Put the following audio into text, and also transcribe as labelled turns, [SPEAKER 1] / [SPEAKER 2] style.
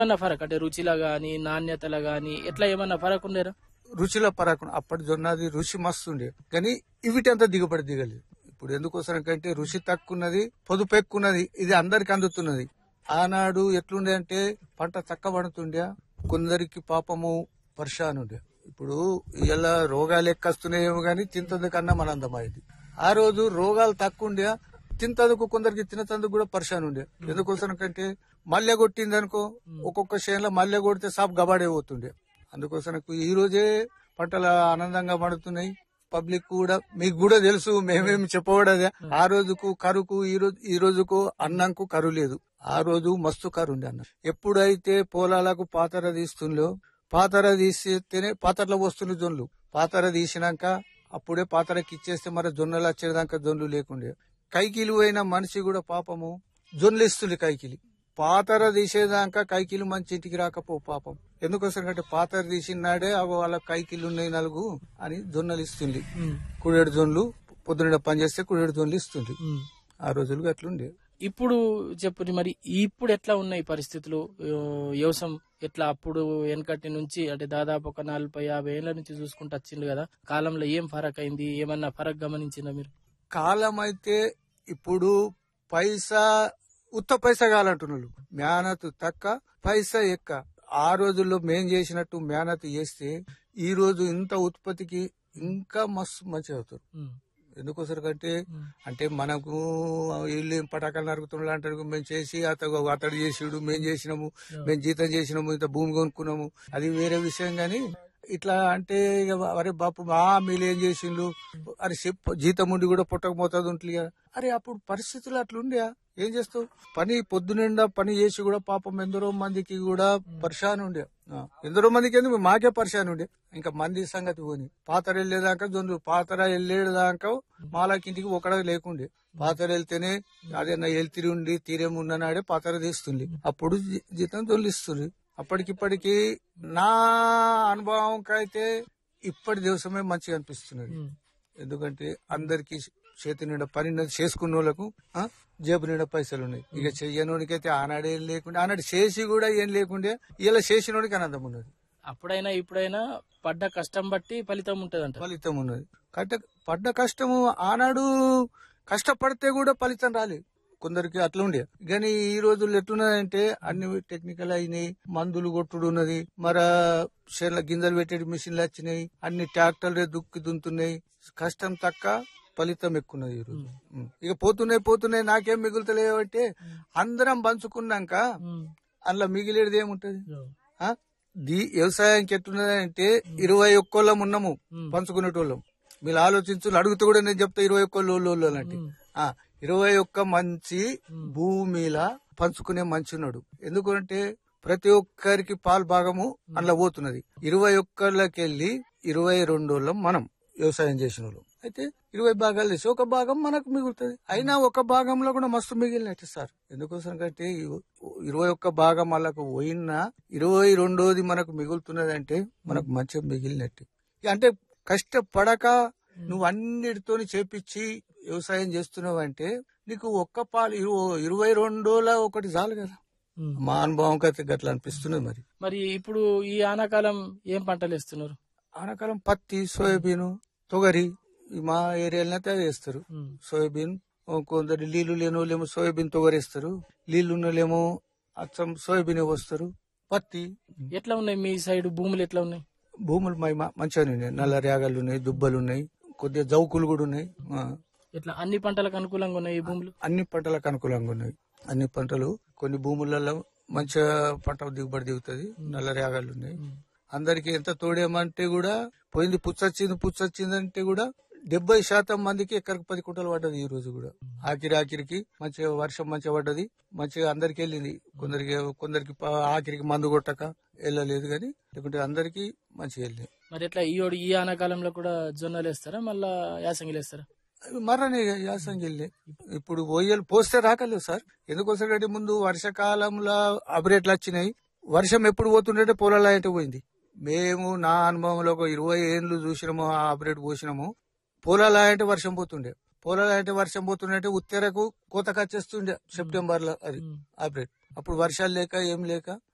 [SPEAKER 1] ఏమన్నా ఫరక్ అంటే రుచిలో గాని నాణ్యతలో గాని ఎట్లా ఏమన్నా ఫరక్ ఉండేరా
[SPEAKER 2] రుచిలో పరాకు అప్పటి జొన్నది రుచి మస్తు ఉండే కానీ ఇవిటంతా దిగుబడి దిగలేదు ఇప్పుడు ఎందుకోసం కంటే రుచి తక్కున్నది పొదుపు ఎక్కున్నది ఇది అందరికి అందుతున్నది ఆనాడు ఎట్లుండే అంటే పంట తక్కువ పడుతుండే కొందరికి పాపము వర్షాను ఉండే ఇప్పుడు ఇలా రోగాలు ఎక్కస్తున్నాయేమో గానీ తింతందుకు కన్నా మనందమైంది ఆ రోజు రోగాలు తక్కువ ఉండే తింతందుకు కొందరికి తినతందుకు కూడా పరిశాన్ ఉండే ఎందుకోసం కంటే మల్లె కొట్టింది అనుకో ఒక్కొక్క చేనులో మల్లె కొడితే సాపు గబాడే పోతుండే అందుకోసం ఈ రోజే పంటలు ఆనందంగా పడుతున్నాయి పబ్లిక్ కూడా మీకు కూడా తెలుసు మేమేమి చెప్పకూడదే ఆ రోజుకు కరుకు ఈ రోజు ఈ రోజుకు అన్నంకు కరువు లేదు ఆ రోజు మస్తు కరు ఉండే అన్న ఎప్పుడైతే పొలాలకు పాతర తీస్తుందో పాతర తీస్తేనే పాతరలో వస్తుంది జొన్లు పాతర తీసినాక అప్పుడే పాతరకి ఇచ్చేస్తే మరి జొన్నలు వచ్చేదాకా జొన్లు లేకుండే కైకిలు అయిన మనిషి కూడా పాపము జొన్లు ఇస్తుంది కైకిలి పాతర తీసేదాకా కైకిలు మంచి ఇంటికి రాకపో పాపం ఎందుకోసం అంటే పాతర తీసినాడే అగో వాళ్ళ కైకిలు ఉన్నాయి నలుగు అని జొన్నలు ఇస్తుంది కుడేడు జొన్లు పొద్దున పని చేస్తే కుడేడు జొన్లు ఇస్తుంది ఆ రోజులు అట్లుండే
[SPEAKER 1] ఇప్పుడు చెప్పు మరి ఇప్పుడు ఎట్లా ఉన్నాయి పరిస్థితులు ఆ, వ్యవసాయం ఎట్లా అప్పుడు వెనకటి నుంచి అంటే దాదాపు ఒక నలభై యాభై ఏళ్ల నుంచి చూసుకుంటూ వచ్చింది కదా కాలంలో ఏం ఫరక్ అయింది ఏమన్నా ఫరక్ గమనించిందా మీరు
[SPEAKER 2] కాలం అయితే ఇప్పుడు పైసా ఉత్త పైసా కావాలంటున్నారు మేనత్ తక్క పైసా ఎక్క ఆ రోజుల్లో మేం చేసినట్టు మేనత్ చేస్తే ఈ రోజు ఇంత ఉత్పత్తికి ఇంకా మస్తు మంచిగా అవుతారు ఎందుకోసం కంటే అంటే మనకు వీళ్ళు ఏం పటాకాలు నరుకుతున్నారు అంటారు మేము చేసి అతడు అతడు చేసిడు మేము చేసినాము మేము జీతం చేసినాము ఇంత భూమి కొనుక్కున్నాము అది వేరే విషయం గాని ఇట్లా అంటే ఇక అరే బాపు మా మీరు ఏం చేసిండ్రు అరే చెప్పు జీతం ఉండి కూడా పుట్టకపోతుంది ఉంటుంది కదా అరే అప్పుడు పరిస్థితులు అట్లుండే ఏం చేస్తావు పని పొద్దునిండా పని చేసి కూడా పాపం ఎందరో మందికి కూడా పరిశాన్ ఉండే ఆ, ఎందరో మందికి ఎందుకు మాకే పరిశాన్ ఉండే ఇంకా మంది సంగతి పోని పాతర వెళ్ళేదాకా జొన్ను పాతర వెళ్ళేదాకా మాలాకి ఇంటికి ఒకడ లేకుండే పాతర వెళ్తేనే అదే నా ఎల్తిరి ఉండి తీరేం ఉన్ననాడే పాతర తీస్తుంది అప్పుడు జీ- జీతం తొలిస్తుంది అప్పటికిప్పటికి నా అనుభవంకైతే ఇప్పటి దివసమే మంచిగా అనిపిస్తున్నది ఎందుకంటే అందరికి చేతి నిండా పని ఉన్నది చేసుకున్న వాళ్ళకు ఆ, జేబు నిండా పైసలు ఉన్నాయి ఇక చెయ్యనోడికి అయితే ఆనాడు ఏం లేకుండా ఆనాడు చేసి కూడా ఏం లేకుండే ఇలా చేసినోడికి ఆనందం ఉన్నది
[SPEAKER 1] అప్పుడైనా ఇప్పుడైనా పడ్డ కష్టం బట్టి ఫలితం ఉంటది అంట
[SPEAKER 2] ఫలితం ఉన్నది కట్ట పడ్డ కష్టము ఆనాడు కష్టపడితే కూడా ఫలితం రాలేదు కొందరికి అట్లా ఉండే కానీ ఈ రోజుల్లో ఎట్లున్నదంటే అన్ని టెక్నికల్ అయినాయి మందులు కొట్టుడు ఉన్నది మరి చేనుల గింజలు పెట్టే మిషన్లు వచ్చినాయి అన్ని ట్రాక్టర్లు దుక్కి దున్తున్నాయి కష్టం తక్క ఫలితం ఎక్కున్నది ఈ రోజు ఉం. ఇక పోతున్నాయి పోతున్నాయి నాకేం మిగులుతలేవు అంటే అందరం పంచుకున్నాక అందులో మిగిలేది ఏముంటది ఆ? దీ వ్యవసాయానికి ఎట్లున్నదంటే ఇరవై ఒక్కోళ్ళం ఉన్నాము పంచుకునేటోళ్ళం మీరు ఆలోచించు అడుగుతూ కూడా నేను చెప్తా ఇరవై ఒక్క లోళ్ళు అంటే ఆ, ఇరవై ఒక్క మంచి భూమిలా పంచుకునే మంచి ఉన్నాడు ఎందుకంటే ప్రతి ఒక్కరికి పాలు భాగము అందులో పోతున్నది ఇరవై ఒక్కళ్ళకెళ్ళి ఇరవై రెండోళ్ళం మనం వ్యవసాయం చేసిన వాళ్ళం అయితే ఇరవై భాగాలు చేసి ఒక భాగం మనకు మిగులుతుంది అయినా ఒక భాగంలో కూడా మస్తు మిగిలినట్టు సార్ ఎందుకోసం కంటే ఇ- ఇరవై ఒక్క భాగం వాళ్ళకు పోయినా ఇరవై రెండోది మనకు మిగులుతున్నది అంటే మనకు మంచిగా మిగిలినట్టు ఇక అంటే కష్టపడక నువ్వు అన్నిటితోని చేపించి వ్యవసాయం చేస్తున్నావు అంటే నీకు ఒక్క పాలు ఇరు- ఇరవై రెండోల ఒకటి చాలు కదా మా అనుభవం అయితే గట్లా అనిపిస్తున్నది మరి
[SPEAKER 1] మరి ఇప్పుడు ఈ ఆనాకాలం ఏం పంటలు వేస్తున్నారు
[SPEAKER 2] ఆనకాలం పత్తి సోయాబీన్ తొగరి ఈ మా ఏరియాలో అయితే అవి వేస్తారు సోయాబీన్ ఓ కొందరు నీళ్లు లేని వాళ్ళేమో సోయాబీన్ తొగరేస్తారు నీళ్లు ఉన్న వాళ్ళేమో అచ్చం సోయాబీన్ వస్తారు పత్తి
[SPEAKER 1] ఎట్లా ఉన్నాయి మీ సైడ్ భూములు ఎట్లా ఉన్నాయి
[SPEAKER 2] భూములు మై మంచిగానే ఉన్నాయి నల్ల రేగలు ఉన్నాయి దుబ్బలు ఉన్నాయి కొద్దిగా జౌకులు కూడా ఉన్నాయి ఆ,
[SPEAKER 1] ఎట్లా అన్ని పంటలకు అనుకూలంగా ఉన్నాయి ఈ భూములు
[SPEAKER 2] అన్ని పంటలకు అనుకూలంగా ఉన్నాయి అన్ని పంటలు కొన్ని భూములలో మంచిగా పంట దిగుబడి దిగుతుంది నల్ల రేగాలు ఉన్నాయి అందరికి ఎంత తోడేమంటే కూడా పోయింది పుచ్చొచ్చింది పుచ్చొచ్చింది అంటే కూడా డెబ్బై శాతం మందికి ఎక్కడికి పది కుంటలు పడ్డది ఈ రోజు కూడా ఆఖరి ఆఖరికి మంచిగా వర్షం మంచిగా పడ్డది మంచిగా అందరికి వెళ్ళింది కొందరికి కొందరికి ప- ఆఖరికి మందు కొట్టక వెళ్ళలేదు కానీ లేకుంటే అందరికి మంచిగా వెళ్ళింది
[SPEAKER 1] మరి ఎట్లా ఈ ఓడి- ఈ ఆనాకాలంలో కూడా జొన్నలు వేస్తారా మళ్ళా యాసంగిలు వేస్తారా
[SPEAKER 2] మరనే యాసంగి వెళ్ళి ఇప్పుడు పోయలు పోస్తే రాకలేవు సార్ ఎందుకోసం అంటే ముందు వర్షకాలంలో అబరేట్లు వచ్చినాయి వర్షం ఎప్పుడు పోతుండే పొలాలు అయితే పోయింది మేము నా అనుభవంలో ఒక ఇరవై ఏళ్ళు చూసినాము ఆ అబరేట్ పోసినాము పొలాలు అంటే వర్షం పోతుండే పొలాలు అంటే వర్షం పోతుండే ఉత్తరకు కోత కచ్చేస్తుండే సెప్టెంబర్ లో అది ఆపరేట్ అప్పుడు వర్షాలు లేక ఏం లేక